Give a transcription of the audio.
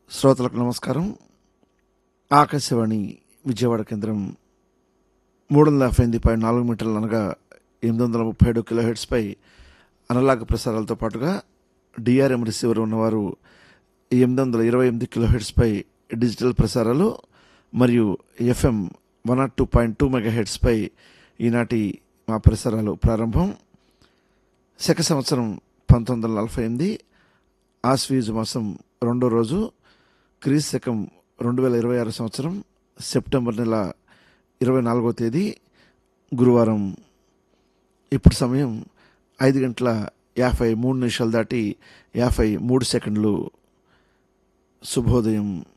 శ్రోతలకు నమస్కారం ఆకాశవాణి విజయవాడ కేంద్రం మూడు వందల యాభై ఎనిమిది పాయింట్ నాలుగు మీటర్లు అనగా ఎనిమిది వందల ముప్పై ఏడు కిలో హెడ్స్పై అనలాగ్ ప్రసారాలతో పాటుగా డిఆర్ఎం రిసీవర్ ఉన్నవారు ఎనిమిది వందల ఇరవై ఎనిమిది కిలో హెడ్స్పై డిజిటల్ ప్రసారాలు మరియు FM one nought two point two మెగా హెడ్స్పై ఈనాటి మా ప్రసారాలు ప్రారంభం శక సంవత్సరం పంతొమ్మిది వందల నలభై ఎనిమిది ఆశ్వీజు మాసం రెండో రోజు క్రీస్ శకం రెండు వేల ఇరవై ఆరు సంవత్సరం సెప్టెంబర్ నెల ఇరవై నాలుగో తేదీ గురువారం ఇప్పుడు సమయం ఐదు గంటల యాభై మూడు నిమిషాలు దాటి యాభై మూడు సెకండ్లు శుభోదయం